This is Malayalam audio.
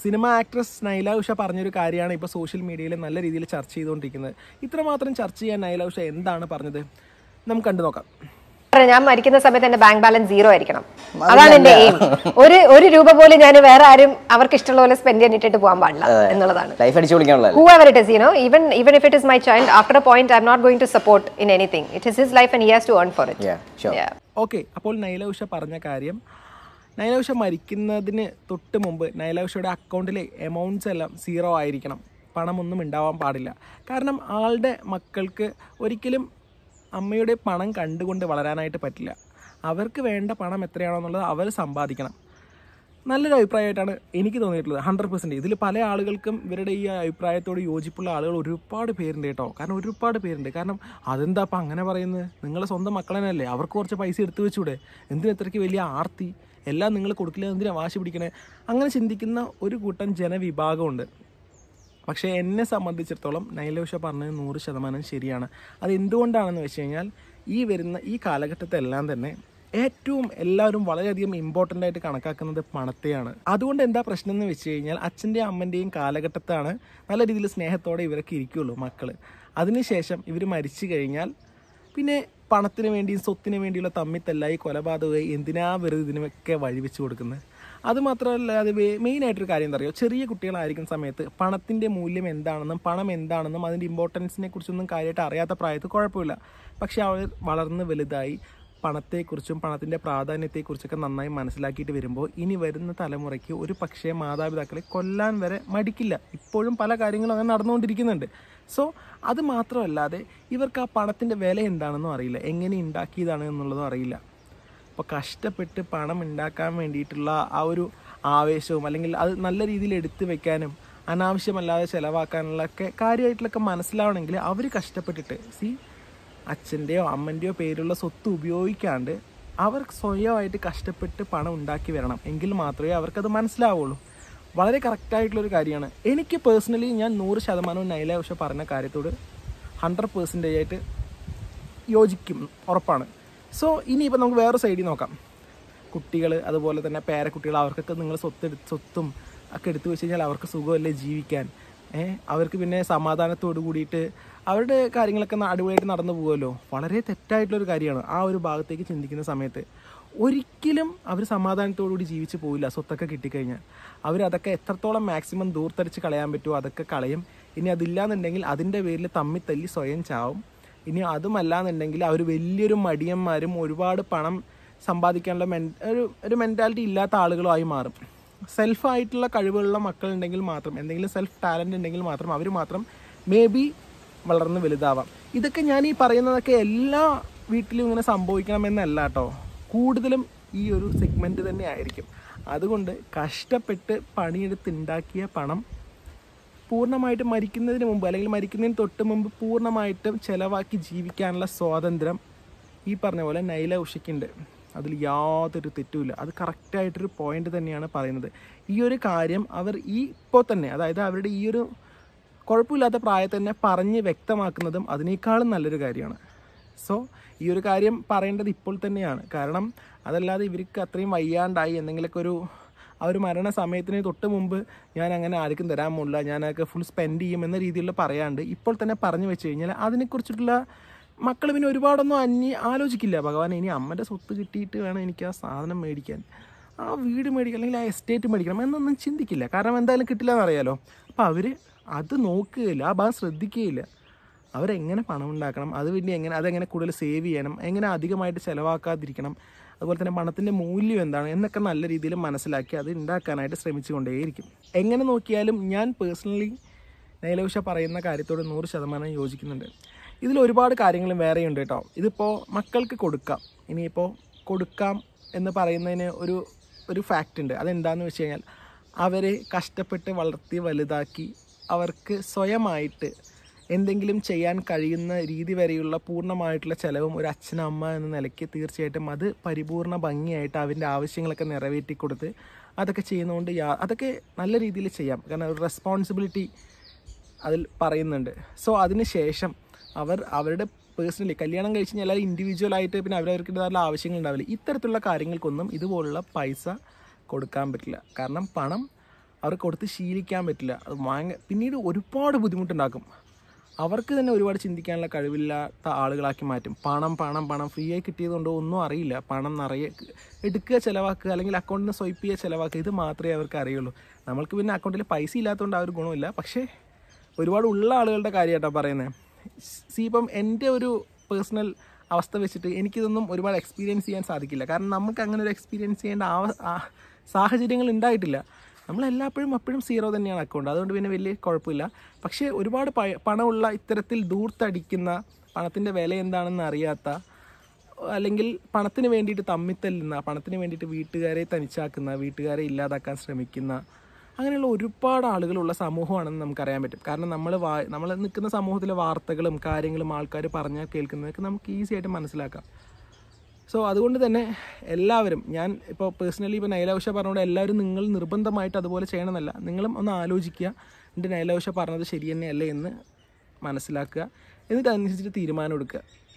സിനിമ ആക്ട്രസ് നൈല ഉഷ പറഞ്ഞൊരു കാര്യമാണ് ഇപ്പോൾ സോഷ്യൽ മീഡിയയിൽ നല്ല രീതിയിൽ ചർച്ച ചെയ്തുകൊണ്ടിരിക്കുന്നത് ഇത്രമാത്രം ചർച്ച ചെയ്യാൻ നൈല ഉഷ എന്താണ് പറഞ്ഞത് നമുക്ക് കണ്ടു നോക്കാം പറഞ്ഞ, ഞാൻ മരിക്കുന്ന സമയത്ത് എന്റെ ബാങ്ക് ബാലൻസ് സീറോ ആയിരിക്കണം അതാണ് എന്റെ എയിം ഒരു ഒരു രൂപ പോലും ഞാൻ വേറെ ആരും അവർക്ക് ഇഷ്ടമുള്ള പോലെ സ്പെൻഡ് ചെയ്യാൻ ഇട്ടിട്ട് പോകാൻ പാടില്ല എന്നുള്ളതാണ് ലൈഫ് അടിച്ചു പൊളിക്കാനുള്ള whoever it is, you know, even even if it is my child, after a point, I'm not going to support in anything. It is his life, and he has to earn for it. Yeah, sure. Yeah. Okay അപ്പോൾ നൈല ഉഷ പറഞ്ഞ കാര്യം നൈല ഉഷ മരിക്കുന്നതിന് തൊട്ട് മുമ്പ് നൈല ഉഷയുടെ അക്കൗണ്ടിലെ എമൗണ്ട്സ് എല്ലാം സീറോ ആയിരിക്കണം പണമൊന്നും ഉണ്ടാവാൻ പാടില്ല കാരണം ആളുടെ മക്കൾക്ക് ഒരിക്കലും അമ്മയുടെ പണം കണ്ടുകൊണ്ട് വളരാനായിട്ട് പറ്റില്ല അവർക്ക് വേണ്ട പണം എത്രയാണോ എന്നുള്ളത് അവർ സമ്പാദിക്കണം നല്ലൊരു അഭിപ്രായമായിട്ടാണ് എനിക്ക് തോന്നിയിട്ടുള്ളത് ഹൺഡ്രഡ് പെർസെൻറ്റ് ഇതിൽ പല ആളുകൾക്കും ഇവരുടെ ഈ അഭിപ്രായത്തോട് യോജിപ്പുള്ള ആളുകൾ ഒരുപാട് പേരുണ്ട് കേട്ടോ കാരണം ഒരുപാട് പേരുണ്ട് കാരണം അതെന്താ അപ്പം അങ്ങനെ പറയുന്നത് നിങ്ങളെ സ്വന്തം മക്കളെന്നല്ലേ അവർക്ക് കുറച്ച് പൈസ എടുത്തു വെച്ചൂടെ എന്തിനു ഇത്രയ്ക്ക് വലിയ ആർത്തി എല്ലാം നിങ്ങൾ കൊടുക്കില്ല എന്തിനാ വാശി പിടിക്കണേ അങ്ങനെ ചിന്തിക്കുന്ന ഒരു കൂട്ടം ജനവിഭാഗമുണ്ട് പക്ഷേ എന്നെ സംബന്ധിച്ചിടത്തോളം നൈലോഷ പറഞ്ഞത് നൂറ് ശതമാനം ശരിയാണ് അത് എന്തുകൊണ്ടാണെന്ന് വെച്ച് കഴിഞ്ഞാൽ ഈ വരുന്ന ഈ കാലഘട്ടത്തെല്ലാം തന്നെ ഏറ്റവും എല്ലാവരും വളരെയധികം ഇമ്പോർട്ടൻ്റ് ആയിട്ട് കണക്കാക്കുന്നത് പണത്തെയാണ് അതുകൊണ്ട് എന്താ പ്രശ്നം എന്ന് വെച്ച് കഴിഞ്ഞാൽ അച്ഛൻ്റെയും അമ്മൻ്റെയും കാലഘട്ടത്താണ് നല്ല രീതിയിൽ സ്നേഹത്തോടെ ഇവരൊക്കെ ഇരിക്കുള്ളൂ മക്കൾ അതിനുശേഷം ഇവർ മരിച്ചു കഴിഞ്ഞാൽ പിന്നെ പണത്തിന് വേണ്ടിയും സ്വത്തിന് വേണ്ടിയുള്ള തമ്മിത്തല്ലായി കൊലപാതകമായി എന്തിനാ വെറുതെ ഇതിനൊക്കെ വഴിവെച്ച് കൊടുക്കുന്നത് അത് മാത്രമല്ല അത് മെയിനായിട്ടൊരു കാര്യം എന്താ പറയുക ചെറിയ കുട്ടികളായിരിക്കുന്ന സമയത്ത് പണത്തിൻ്റെ മൂല്യം എന്താണെന്നും പണം എന്താണെന്നും അതിൻ്റെ ഇമ്പോർട്ടൻസിനെ കുറിച്ചൊന്നും കാര്യമായിട്ട് അറിയാത്ത പ്രായത്തിൽ കുഴപ്പമില്ല പക്ഷെ അവർ വളർന്ന് വലുതായി പണത്തെക്കുറിച്ചും പണത്തിൻ്റെ പ്രാധാന്യത്തെക്കുറിച്ചൊക്കെ നന്നായി മനസ്സിലാക്കിയിട്ട് വരുമ്പോൾ ഇനി വരുന്ന തലമുറയ്ക്ക് ഒരു പക്ഷേ മാതാപിതാക്കളെ കൊല്ലാൻ വരെ മടിക്കില്ല ഇപ്പോഴും പല കാര്യങ്ങളും അങ്ങനെ നടന്നുകൊണ്ടിരിക്കുന്നുണ്ട് സോ അത് മാത്രമല്ലാതെ ഇവർക്ക് ആ പണത്തിൻ്റെ വില എന്താണെന്നും അറിയില്ല എങ്ങനെ ഉണ്ടാക്കിയതാണ് എന്നുള്ളതും അറിയില്ല അപ്പോൾ കഷ്ടപ്പെട്ട് പണം ഉണ്ടാക്കാൻ വേണ്ടിയിട്ടുള്ള ആ ഒരു ആവേശവും അല്ലെങ്കിൽ അത് നല്ല രീതിയിൽ എടുത്തു വെക്കാനും അനാവശ്യമല്ലാതെ ചിലവാക്കാനുള്ള ഒക്കെ കാര്യമായിട്ടുള്ളൊക്കെ മനസ്സിലാവണമെങ്കിൽ അവർ കഷ്ടപ്പെട്ടിട്ട് സി അച്ഛൻ്റെയോ അമ്മൻ്റെയോ പേരുള്ള സ്വത്ത് ഉപയോഗിക്കാണ്ട് അവർ സ്വയമായിട്ട് കഷ്ടപ്പെട്ട് പണം ഉണ്ടാക്കി വരണം എങ്കിൽ മാത്രമേ അവർക്കത് മനസ്സിലാവുള്ളൂ വളരെ കറക്റ്റായിട്ടുള്ളൊരു കാര്യമാണ് എനിക്ക് പേഴ്സണലി ഞാൻ നൂറ് ശതമാനവും നൈല ഉഷ പറഞ്ഞ കാര്യത്തോട് ഹൺഡ്രഡ് പേഴ്സൻറ്റേജ് ആയിട്ട് യോജിക്കും ഉറപ്പാണ് സോ ഇനിയിപ്പോൾ നമുക്ക് വേറെ സൈഡിൽ നോക്കാം കുട്ടികൾ അതുപോലെ തന്നെ പേരക്കുട്ടികൾ അവർക്കൊക്കെ നിങ്ങൾ സ്വത്ത് എടു- സ്വത്തും ഒക്കെ എടുത്തു വെച്ച് കഴിഞ്ഞാൽ അവർക്ക് സുഖമല്ലേ ജീവിക്കാൻ ഏഹ് അവർക്ക് പിന്നെ സമാധാനത്തോട് കൂടിയിട്ട് അവരുടെ കാര്യങ്ങളൊക്കെ ന- അടിപൊളിയായിട്ട് നടന്നു പോകുമല്ലോ വളരെ തെറ്റായിട്ടുള്ളൊരു കാര്യമാണ് ആ ഒരു ഭാഗത്തേക്ക് ചിന്തിക്കുന്ന സമയത്ത് ഒരിക്കലും അവർ സമാധാനത്തോടു കൂടി ജീവിച്ച് പോവില്ല സ്വത്തൊക്കെ കിട്ടിക്കഴിഞ്ഞാൽ അവർ അതൊക്കെ എത്രത്തോളം മാക്സിമം ദൂർത്തടിച്ച് കളയാൻ പറ്റുമോ അതൊക്കെ കളയും ഇനി അതില്ലാന്നുണ്ടെങ്കിൽ അതിൻ്റെ പേരിൽ തമ്മിത്തല്ലി സ്വയം ചാവും ഇനി അതുമല്ലാന്നുണ്ടെങ്കിൽ അവർ വലിയൊരു മടിയന്മാരും ഒരുപാട് പണം സമ്പാദിക്കാനുള്ള മെൻ ഒരു ഒരു മെൻറ്റാലിറ്റി ഇല്ലാത്ത ആളുകളുമായി മാറും സെൽഫായിട്ടുള്ള കഴിവുള്ള മക്കളുണ്ടെങ്കിൽ മാത്രം എന്തെങ്കിലും സെൽഫ് ടാലൻ്റ് ഉണ്ടെങ്കിൽ മാത്രം അവർ മാത്രം മേ ബി വളർന്ന് വലുതാവാം ഇതൊക്കെ ഞാൻ ഈ പറയുന്നതൊക്കെ എല്ലാ വീട്ടിലും ഇങ്ങനെ സംഭവിക്കണമെന്നല്ല കേട്ടോ കൂടുതലും ഈ ഒരു സെഗ്മെൻറ്റ് തന്നെ ആയിരിക്കും അതുകൊണ്ട് കഷ്ടപ്പെട്ട് പണിയെടുത്തുണ്ടാക്കിയ പണം പൂർണ്ണമായിട്ടും മരിക്കുന്നതിന് മുമ്പ് അല്ലെങ്കിൽ മരിക്കുന്നതിന് തൊട്ട് മുമ്പ് പൂർണ്ണമായിട്ടും ചെലവാക്കി ജീവിക്കാനുള്ള സ്വാതന്ത്ര്യം ഈ പറഞ്ഞ പോലെ നൈല ഉഷയ്ക്കുണ്ട് അതിൽ യാതൊരു തെറ്റുമില്ല അത് കറക്റ്റായിട്ടൊരു പോയിന്റ് തന്നെയാണ് പറയുന്നത് ഈ ഒരു കാര്യം അവർ ഈ ഇപ്പോൾ തന്നെ അതായത് അവരുടെ ഈ ഒരു കുഴപ്പമില്ലാത്ത പ്രായത്തിൽ തന്നെ പറഞ്ഞ് വ്യക്തമാക്കുന്നതും അതിനേക്കാളും നല്ലൊരു കാര്യമാണ് സോ ഈ ഒരു കാര്യം പറയേണ്ടത് ഇപ്പോൾ തന്നെയാണ് കാരണം അതല്ലാതെ ഇവർക്ക് അത്രയും വയ്യാണ്ടായി എന്തെങ്കിലുമൊക്കെ ഒരു ആ ഒരു മരണ സമയത്തിന് തൊട്ട് മുമ്പ് ഞാൻ അങ്ങനെ ആർക്കും തരാൻ പോകില്ല ഞാനൊക്കെ ഫുൾ സ്പെൻഡ് ചെയ്യും എന്ന രീതിയിൽ പറയാണ്ട് ഇപ്പോൾ തന്നെ പറഞ്ഞു വെച്ച് കഴിഞ്ഞാൽ അതിനെക്കുറിച്ചിട്ടുള്ള മക്കൾ പിന്നെ ഒരുപാടൊന്നും അന്യ ആലോചിക്കില്ല ഭഗവാൻ ഇനി അമ്മൻ്റെ സ്വത്ത് കിട്ടിയിട്ട് വേണം എനിക്ക് ആ സാധനം മേടിക്കാൻ ആ വീട് മേടിക്കണം അല്ലെങ്കിൽ ആ എസ്റ്റേറ്റ് മേടിക്കണം എന്നൊന്നും ചിന്തിക്കില്ല കാരണം എന്തായാലും കിട്ടില്ല എന്നറിയാലോ അപ്പോൾ അവർ അത് നോക്കുകയില്ല ആ ഭാഗം ശ്രദ്ധിക്കുകയില്ല അവരെങ്ങനെ പണം ഉണ്ടാക്കണം അത് വേണ്ടി എങ്ങനെ അതെങ്ങനെ കൂടുതൽ സേവ് ചെയ്യണം എങ്ങനെ അധികമായിട്ട് ചിലവാക്കാതിരിക്കണം അതുപോലെ തന്നെ പണത്തിൻ്റെ മൂല്യം എന്താണ് എന്നൊക്കെ നല്ല രീതിയിൽ മനസ്സിലാക്കി അത് ഉണ്ടാക്കാനായിട്ട് ശ്രമിച്ചുകൊണ്ടേയിരിക്കും എങ്ങനെ നോക്കിയാലും ഞാൻ പേഴ്സണലി നൈലവിഷ പറയുന്ന കാര്യത്തോട് നൂറ് ശതമാനം യോജിക്കുന്നുണ്ട് ഇതിൽ ഒരുപാട് കാര്യങ്ങളും വേറെയുണ്ട് കേട്ടോ ഇതിപ്പോൾ മക്കൾക്ക് കൊടുക്കാം ഇനിയിപ്പോൾ കൊടുക്കാം എന്ന് പറയുന്നതിന് ഒരു ഒരു ഫാക്റ്റ് ഉണ്ട് അതെന്താണെന്ന് വെച്ച് കഴിഞ്ഞാൽ അവരെ കഷ്ടപ്പെട്ട് വളർത്തി വലുതാക്കി അവർക്ക് സ്വയമായിട്ട് എന്തെങ്കിലും ചെയ്യാൻ കഴിയുന്ന രീതി വരെയുള്ള പൂർണ്ണമായിട്ടുള്ള ചിലവും ഒരു അച്ഛനമ്മ എന്ന നിലയ്ക്ക് തീർച്ചയായിട്ടും അത് പരിപൂർണ ഭംഗിയായിട്ട് അവൻ്റെ ആവശ്യങ്ങളൊക്കെ നിറവേറ്റി കൊടുത്ത് അതൊക്കെ ചെയ്യുന്നതുകൊണ്ട് യാ അതൊക്കെ നല്ല രീതിയിൽ ചെയ്യാം കാരണം ഒരു റെസ്പോൺസിബിലിറ്റി അതിൽ പറയുന്നുണ്ട് സോ അതിന് ശേഷം അവർ അവരുടെ പേഴ്സണലി കല്യാണം കഴിച്ച് കഴിഞ്ഞാൽ ഇൻഡിവിജ്വൽ ആയിട്ട് പിന്നെ അവരവർക്കിടത്തുള്ള ആവശ്യങ്ങൾ ഉണ്ടാവില്ല ഇത്തരത്തിലുള്ള കാര്യങ്ങൾക്കൊന്നും ഇതുപോലുള്ള പൈസ കൊടുക്കാൻ പറ്റില്ല കാരണം പണം അവർക്ക് കൊടുത്ത് ശീലിക്കാൻ പറ്റില്ല അത് ഭയങ്കര പിന്നീട് ഒരുപാട് ബുദ്ധിമുട്ടുണ്ടാക്കും അവർക്ക് തന്നെ ഒരുപാട് ചിന്തിക്കാനുള്ള കഴിവില്ലാത്ത ആളുകളാക്കി മാറ്റും പണം പണം പണം ഫ്രീ ആയി കിട്ടിയതുകൊണ്ടോ ഒന്നും അറിയില്ല പണം നിറയെ എടുക്കുക ചിലവാക്കുക അല്ലെങ്കിൽ അക്കൗണ്ടിൽ നിന്ന് സ്വൈപ്പ് ചെയ്യുക ചിലവാക്കുക ഇത് മാത്രമേ അവർക്ക് അറിയുള്ളൂ നമ്മൾക്ക് പിന്നെ അക്കൗണ്ടിൽ പൈസ ഇല്ലാത്തതുകൊണ്ട് ആ ഒരു ഗുണമില്ല പക്ഷേ ഒരുപാട് ഉള്ള ആളുകളുടെ കാര്യമായിട്ടാണ് പറയുന്നത് സി ഇപ്പം എൻ്റെ ഒരു പേഴ്സണൽ അവസ്ഥ വെച്ചിട്ട് എനിക്കിതൊന്നും ഒരുപാട് എക്സ്പീരിയൻസ് ചെയ്യാൻ സാധിക്കില്ല കാരണം നമുക്ക് അങ്ങനെ ഒരു എക്സ്പീരിയൻസ് ചെയ്യേണ്ട ആവ ആ- സാഹചര്യങ്ങൾ ഉണ്ടായിട്ടില്ല നമ്മൾ എല്ലാപ്പോഴും എപ്പോഴും സീറോ തന്നെയാണ് അക്കൗണ്ട് അതുകൊണ്ട് പിന്നെ വലിയ കുഴപ്പമില്ല പക്ഷേ ഒരുപാട് പ- പണമുള്ള ഇത്തരത്തിൽ ദൂർത്തടിക്കുന്ന പണത്തിൻ്റെ വില എന്താണെന്ന് അറിയാത്ത അല്ലെങ്കിൽ പണത്തിന് വേണ്ടിയിട്ട് തമ്മിത്തല്ലുന്ന പണത്തിന് വേണ്ടിയിട്ട് വീട്ടുകാരെ തനിച്ചാക്കുന്ന വീട്ടുകാരെ ഇല്ലാതാക്കാൻ ശ്രമിക്കുന്ന അങ്ങനെയുള്ള ഒരുപാട് ആളുകളുള്ള സമൂഹമാണെന്ന് നമുക്കറിയാൻ പറ്റും കാരണം നമ്മൾ വാ നമ്മൾ നിൽക്കുന്ന സമൂഹത്തിലെ വാർത്തകളും കാര്യങ്ങളും ആൾക്കാർ പറഞ്ഞാൽ കേൾക്കുന്നതൊക്കെ നമുക്ക് ഈസി ആയിട്ട് മനസ്സിലാക്കാം സോ അതുകൊണ്ട് തന്നെ എല്ലാവരും ഞാൻ ഇപ്പോൾ പേഴ്സണലി ഇപ്പോൾ നൈലാവശ്യ പറഞ്ഞുകൊണ്ട് എല്ലാവരും നിങ്ങൾ നിർബന്ധമായിട്ട് അതുപോലെ ചെയ്യണമെന്നല്ല നിങ്ങളും ഒന്ന് ആലോചിക്കുക എൻ്റെ നൈലാവശ്യ പറഞ്ഞത് ശരി തന്നെയല്ലേ എന്ന് മനസ്സിലാക്കുക എന്നിട്ട് അതനുസരിച്ചിട്ട് തീരുമാനം എടുക്കുക